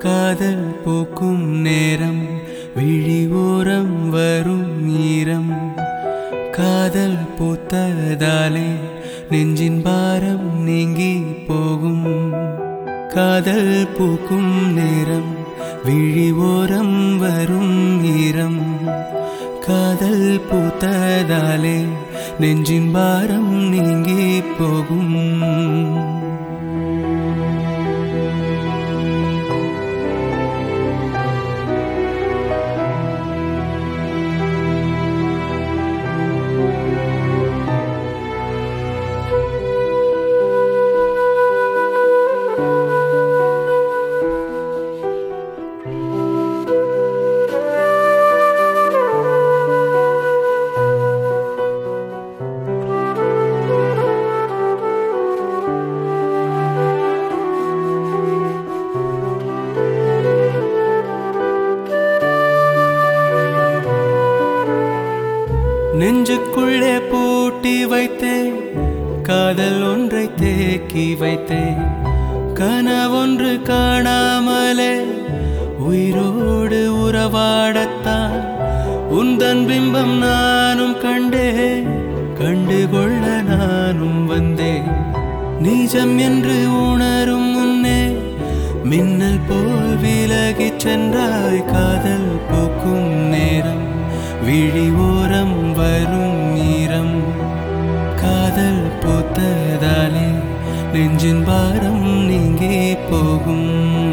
காதல் பூக்கும் நேரம் விழி ஓரம் வரும் ஈரம் காதல் பூத்ததாலே நெஞ்சின் பாரம் நீங்கி போகும் காதல் பூக்கும் நேரம் விழி ஓரம் வரும் ஈரம் காதல் பூத்ததாலே நெஞ்சின் பாரம் நீங்கி போகும் நெஞ்சுக்குள்ளே பூட்டி வைத்தேன் காதல் ஒன்றை தேக்கி வைத்தேன் கனவொன்று காணாமலே உயிரோடு உறவாடத்தான் உந்தன் பிம்பம் நானும் கண்டேன் கண்டுகொள்ள நானும் வந்தேன் நீஜம் என்று உணரும் முன்னே மின்னல் போல் விலகிச் சென்றாய் காதல் பூக்கும் நேரம் விழி ஓரம் வரும் ஈரம் காதல் பூத்ததாலே நெஞ்சின் பாரம் நீங்கி போகும்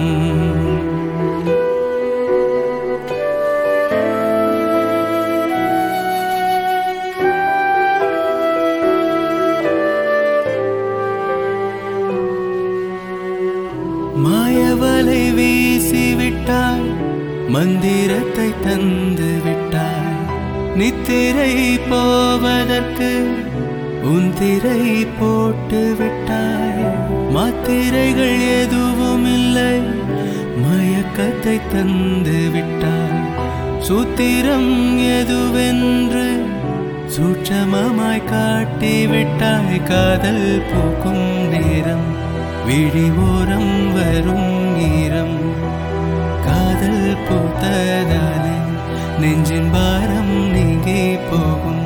மாயவலை வீசி விட்டாய் மந்திரத்தை தந்து விட்டாய் நித்திரை போவதற்கு உன் திரை போட்டு விட்டாய் மாத்திரைகள் எதுவும் இல்லை மயக்கத்தை தந்து விட்டாய் சூத்திரம் எதுவென்று சூட்சமமாய் காட்டி விட்டாய் காதல் பூக்கும் நேரம் விழி ஓரம் வரும் ஈரம் காதல் பூத்ததாலே நெஞ்சின் பாரம் நீங்கி போகும்